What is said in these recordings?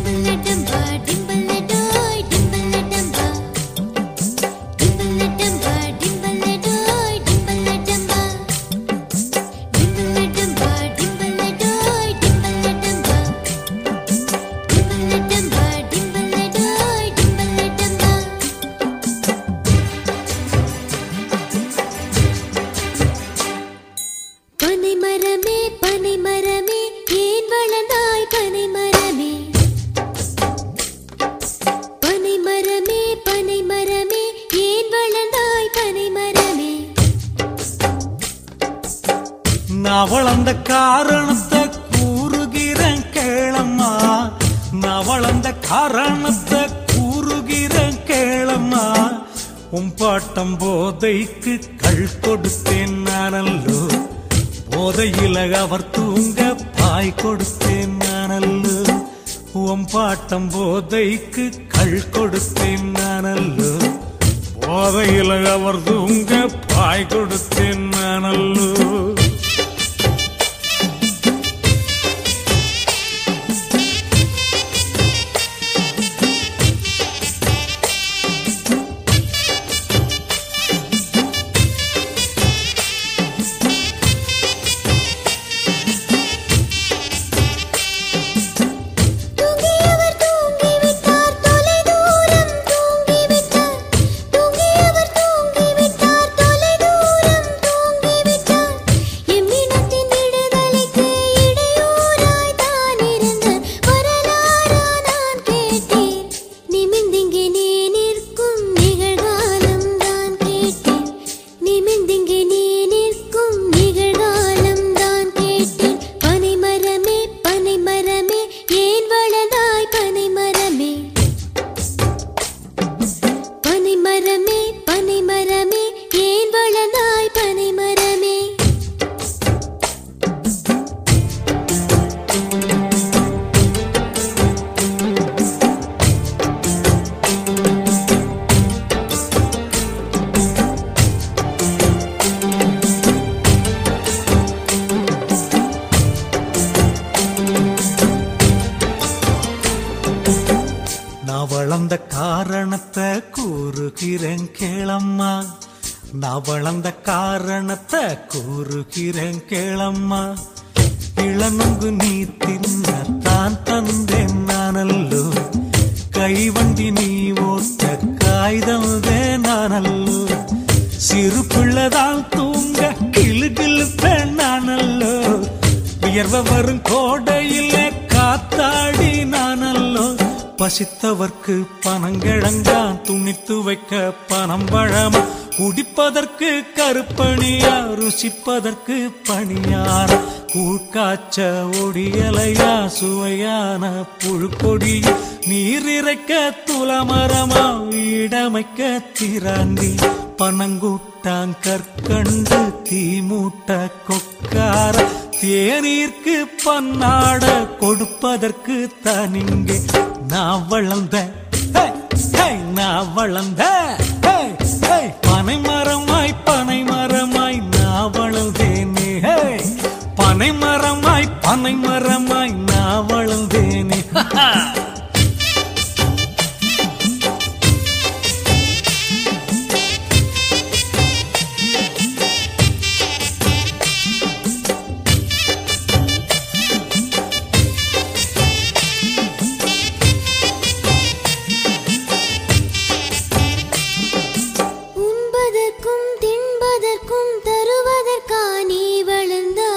டிம்பலடம்பா டிம்பலடோய் டிம்பலடம்பா டிம்பலடம்பா டிம்பலடோய் டிம்பலடம்பா டிம்பலடம்பா டிம்பலடோய் டிம்பலடம்பா டிம்பலடம்பா டிம்பலடோய் டிம்பலடம்பா பனை மரமே பனை மரமே ஏன் வளர்ந்தாய் பனை மரமே பனை மரமே பனை மரமே ஏன் வளர்ந்தாய் பனை மரமே நான் வளர்ந்த காரணத்தை கூறுகிறேன் கேளம்மா நான் வளர்ந்த காரணத்தை கூறுகிறேன் கேளம்மா உன் பாட்டம் போதைக்கு கள் கொடுத்தேன் நானல்லோ போதையில அவர் தூங்க பாய் கொடுத்தேன் நானல்லோ உன் பாட்டம் போதைக்கு கள் கொடுத்தேன் நானல்லோ போதையில அவர் தூங்க பாய் கொடுத்தேன் நானல்லோ தூங்கியவர் தூங்கிவிட்டார் தொலை தூரம் தூங்கிவிட்டார் தூங்கியவர் தூங்கிவிட்டார் தொலை தூரம் தூங்கிவிட்டார் எம்மினத்தின் விடுதலைக்கு இடையூறாய் தான் இருந்தார் வரலாறா நான் கேட்டேன் நிமிந்திங்கே நீ நிற்கும் நிகழ்காலம் தான் கேட்டேன் நிமிந்திங்கே நீ நிற்கும் நிகழ்காலம் தான் கேட்டேன் பனை மரமே பனை மரமே ஏன் வளர்ந்தாய் பனை மரமே பனை மரமே பனை மரமே ஏன் வளர்ந்தாய் பனை மரமே நான் வளர்ந்த காரணத்தை கூறுகிறேன் கேளம்மா நான் வளர்ந்த காரணத்தை கூறுகிறேன் கேளம்மா இளநுங்கு நீ தின்ன தான் தந்தேன் நானல்லோ கைவண்டி நீ ஓட்ட காய்தமுதே நானல்லோ சிறு பிள்ளைதான் தூங்க கிளு கிளுப்பேன் நானல்லோ வியர்வ வரும் கோடையில காத்தாடி நானல்லோ பசித்தவர்க்கு பனங்கிழங்கான் துணித்து வைக்க பனம் பழமா குடிப்பதற்கு கருப்பணியா ருசிப்பதற்கு பணியார கூழ்காய்ச்ச ஒடியலையா சுவையான புழுக்கொடி நீர் இறைக்க துலமரமா வீடமைக்க திராண்டி பனங்கூட்டான் கற்கண்டு தீமூட்ட கொக்கார தேநீர்க்கு பன்னாட கொடுப்பதற்கு தனிங்கே நான் வளர்ந்த ஹே, ஹே, நான் வளர்ந்த ஹே, ஹே, பனை மரமாய் பனை மரமாய் நான் வளர்ந்தேனே ஹே, பனை மரமாய் பனை மரமாய் நான் வளர்ந்தேனே உண்பதற்கும் தின்பதற்கும் தருவதற்கா நீ வளர்ந்தாய்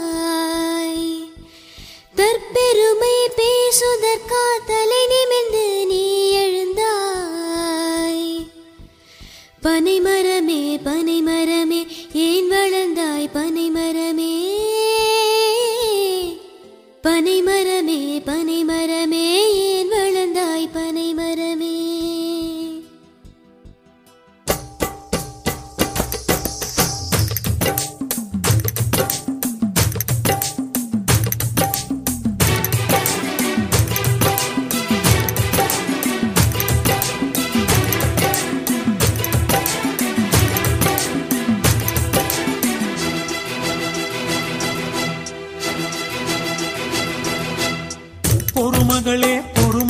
தற்பெருமை பேசுதற்கா தலை நிமிர்ந்து நீ எழுந்தாய் பனை மரமே பனை மரமே ஏன் வளர்ந்தாய் பனை மரமே பனை மரமே பனை மரமே ஏன் வளர்ந்தாய் பனை மரமே பொறுமகளே பொறும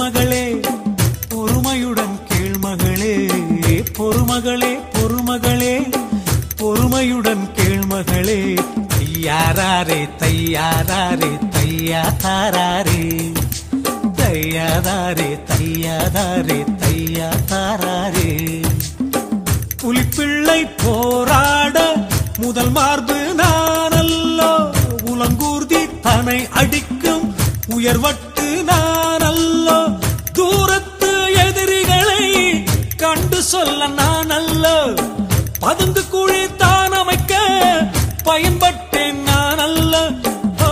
தாராரே தையாதாரே தையாதாரே தையா தாராரே புலிப்பிள்ளை போராட முதல் மார்பு நானல்லோ உலங்கூர்தி தனை அடிக்கும் உயர்வட்டு நானல்லோ தூரத்து எதிரிகளை கண்டு சொல்ல நான் அல்ல பதுங்கு குழி தான் அமைக்க பயன்பட்டேன் நான் அல்ல ஓ,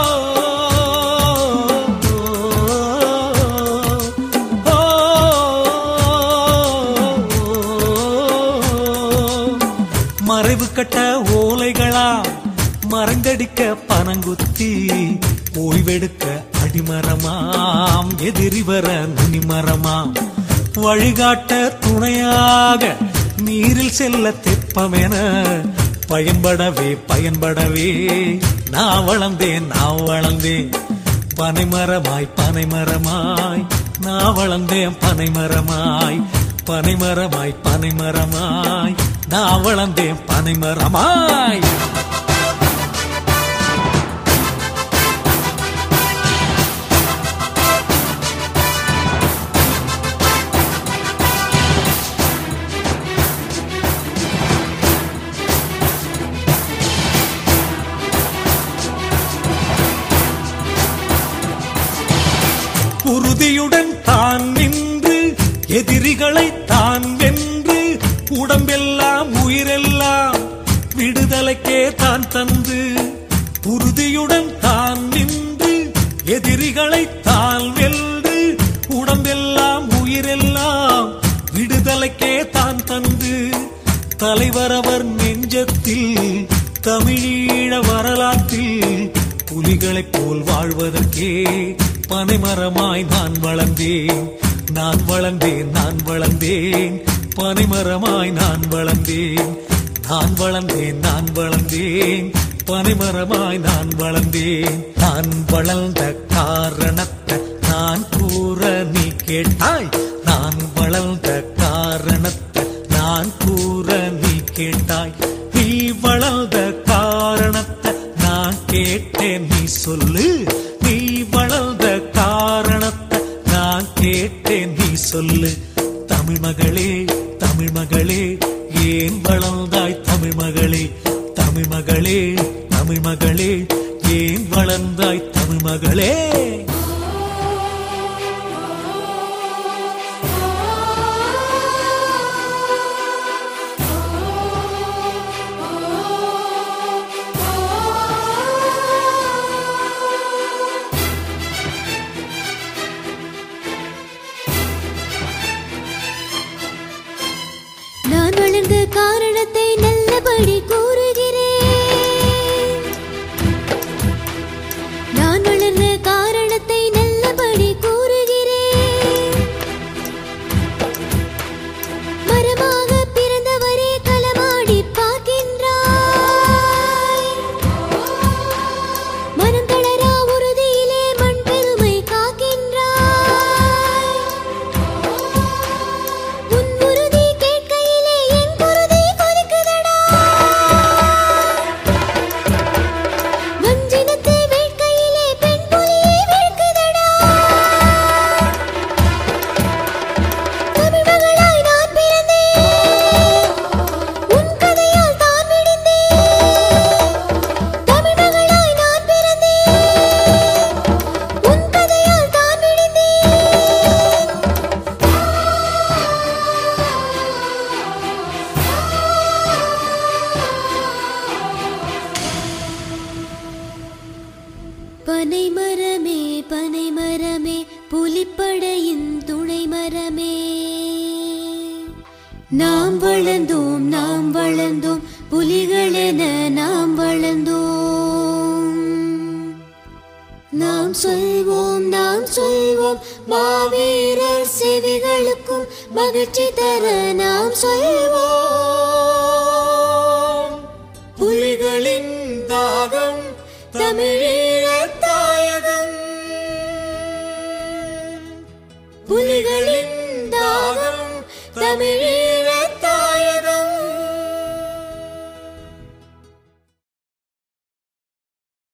ஓ, மறைவு கட்ட ஓலைகளா மரங்கடிக்க பனங்குத்தி ஓய்வெடுக்க அடிமரமாம் எதிரி வர நுனிமரமாம் வழிகாட்ட துணையாக நீரில் செல்ல தெப்பமென பயன்படவே பயன்படவே நான் வளர்ந்தேன் நான் வளர்ந்தேன் பனைமரமாய் பனைமரமாய் நான் வளர்ந்தேன் பனைமரமாய் பனைமரமாய் பனைமரமாய் நான் வளர்ந்தேன் பனைமரமாய் உறுதியுடன் தான் நின்று எதிரிகளை தான் வென்று உடம்பெல்லாம் உயிரெல்லாம் விடுதலைக்கே தான் தந்து உறுதியுடன் தான் நின்று எதிரிகளை தான் வென்று உடம்பெல்லாம் உயிரெல்லாம் விடுதலைக்கே தான் தந்து தலைவர் அவர் நெஞ்சத்தில் தமிழீழ வரலாற்றில் புலிகளைப் போல் வாழ்வதற்கே பனைமரமாய் நான் வளர்ந்தேன் நான் வளர்ந்தேன் நான் வளர்ந்தேன் பனைமரமாய் நான் வளர்ந்தேன் நான் வளர்ந்தேன் நான் வளர்ந்தேன் பனைமரமாய் நான் வளர்ந்தேன் நான் வளர்ந்த காரணத்தை நான் கூற நீ கேட்டாய் நான் வளர்ந்த காரணத்தை நான் கூற நீ கேட்டாய் நீ வளர்ந்த காரணத்தை நான் கேட்டேன் நீ சொல்லு நீ வளர்ந்த காரணத்தை நான் கேட்டேன் நீ சொல்லு தமிழ் மகளே தமிழ் மகளே ஏன் வளர்ந்தாய் தமிழ் மகளே தமிழ் மகளே தமிழ் மகளே ஏன் வளர்ந்தாய் தமிழ் மகளே நான் வளர்ந்த காரணத்தை நல்லபடி கூறுகிறேன் நான் வளர்ந்த காரணத்தை நல்லபடி கூறுகிறேன் மரமாக பிறந்தவரே களமாடி பார்க்கின்றாய் மனம் தளரா உறுதியிலே மண் பெருமை காக்கின்றாய் உன் உறுதி கேட்கையிலே என் குருதி கொதிக்குதடா வஞ்சினத்தை வேட்கையிலே பெண் புலியை வீழ்க்குதடா தமிழ் மகளாய் நான் பிறந்தேன் உன் கதையால் தான் விடிந்தேன் தமிழ் மகளாய் நான் பிறந்தேன் உன் கதையால் தான் விடிந்தேன் பனை மரமே பனை மரமே புலிப்படையின் துணை மரமே நாம் வளர்ந்தோம் நாம் வளர்ந்தோம் புலிகளென நாம் வளர்ந்தோம் நாம் சொல்வோம் நாம் சொல்வோம் மாவீரர் செவிகளுக்கும் மகிழ்ச்சி தர நாம் சொல்வோம் புலிகளின் தாகம் தமிழீழ தாயகம் புலிகளின் தாகம் தமிழீழ